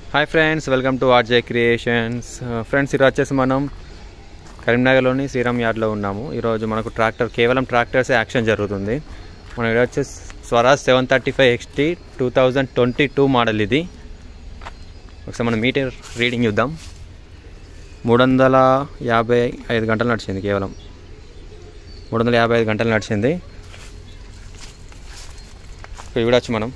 hi friends welcome to RJ creations friends ఈరోజు వచ్చేసి మనం కరీంనగర్లోని శ్రీరామ్ యార్డ్లో ఉన్నాము ఈరోజు మనకు ట్రాక్టర్ కేవలం ట్రాక్టర్సే యాక్షన్ జరుగుతుంది మన ఇక్కడ వచ్చేసి Swaraj seven thirty five XT two thousand twenty two model ఇది ఒకసారి మనం మీటర్ రీడింగ్ చూద్దాం మూడు వందల యాభై ఐదు గంటలు నడిచింది కేవలం మూడు వందల యాభై ఐదు గంటలు నడిచింది ఇక్కడ చూడొచ్చు మనం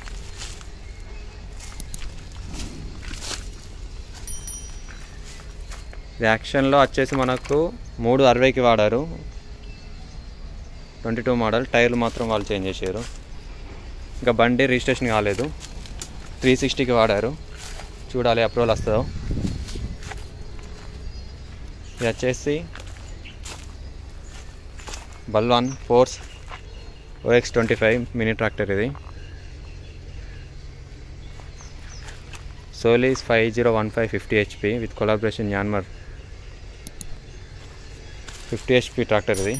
యాక్షన్లో వచ్చేసి మనకు మూడు అరవైకి వాడారు ట్వంటీ టూ మోడల్ టైర్లు మాత్రం వాళ్ళు చేంజ్ చేశారు ఇంకా బండి రిజిస్ట్రేషన్ కాలేదు త్రీ సిక్స్టీకి వాడారు చూడాలి అప్రూవల్ వస్తుందో ఇది వచ్చేసి Balwan force OX twenty five mini tractor ఇది Solis five zero one five fifty HP with collaboration Yanmar fifty HP tractor ఇది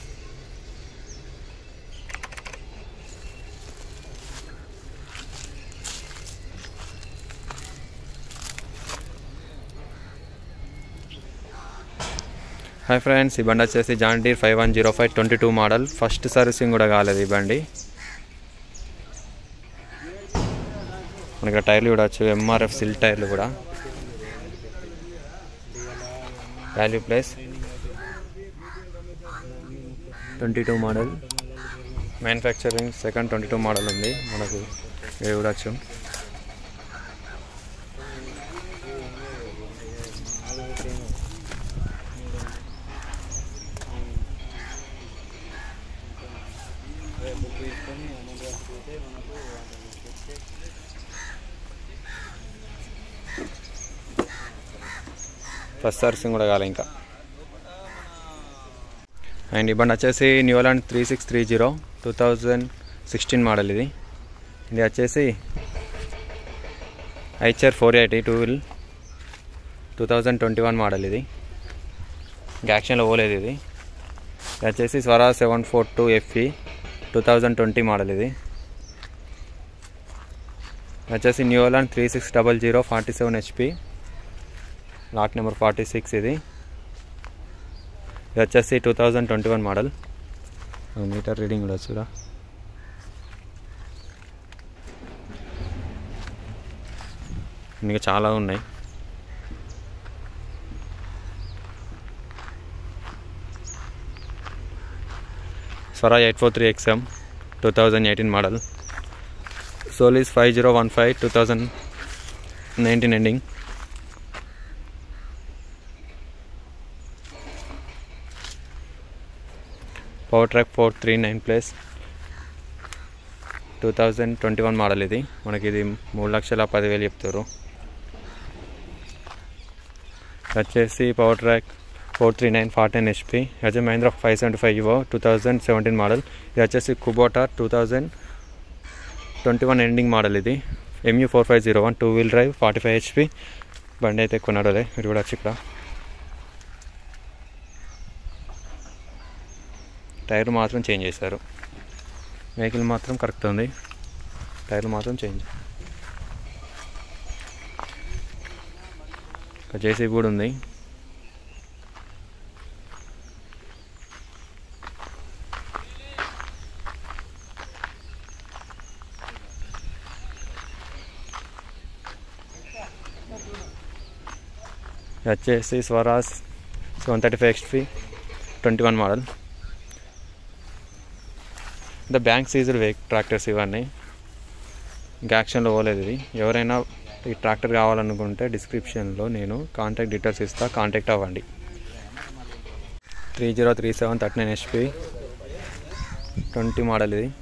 హాయ్ ఫ్రెండ్స్ ఈ బండి వచ్చేసి John Deere five one zero five twenty two model first servicing కూడా కాలేదు ఈ బండి మనకి టైర్లు చూడవచ్చు ఎంఆర్ఎఫ్ సిల్ టైర్లు కూడా value place twenty two model manufacturing second twenty two model ఉంది మనకు ఇది చూడవచ్చు ఫస్ట్ సర్వీసింగ్ కూడా కాలే ఇంకా అండ్ ఈ బండి వచ్చేసి New Holland three six three zero two thousand sixteen model ఇది ఇది వచ్చేసి Eicher four eighty two wheel two thousand twenty one model ఇది ఇంకా యాక్షన్లో పోలేదు ఇది ఇది వచ్చేసి Swaraj seven four two FE two thousand twenty model ఇది వచ్చేసి New Holland three six double zero forty seven HP lot number forty six ఇది ఇది వచ్చేసి two thousand twenty one model meter reading కూడా వచ్చురా ఇంకా చాలా ఉన్నాయి Swaraj eight four three XM two thousand eighteen model Solis five zero one five two thousand nineteen ending power track four three nine plus two thousand twenty one model ఇది మనకి ఇది మూడు లక్షల పదివేలు చెప్తారు వచ్చేసి power track four three nine forty nine HP వచ్చే Mahindra five seventy five ఇవో టూ థౌజండ్ సెవెంటీన్ మోడల్ ఇది వచ్చేసి Kubota two thousand twenty one ending model ఇది MU four five zero one two wheel drive forty five HP బండి అయితే ఎక్కువ నడవలే మీరు కూడా వచ్చి ఇక్కడ టైర్ మాత్రం చేంజ్ చేశారు వెహికల్ మాత్రం కరెక్ట్ ఉంది టైర్లు మాత్రం చేంజ్ ఇంకా జేసీబీ కూడా ఉంది వచ్చేసి Swaraj seven thirty five XP twenty one model the bank seizure way tractors ఇవన్నీ ఇంకా యాక్షన్లో పోలేదు ఇది ఎవరైనా ఈ ట్రాక్టర్ కావాలనుకుంటే డిస్క్రిప్షన్లో నేను కాంటాక్ట్ డీటెయిల్స్ ఇస్తా కాంటాక్ట్ అవ్వండి three zero three seven thirty nine HP twenty model ఇది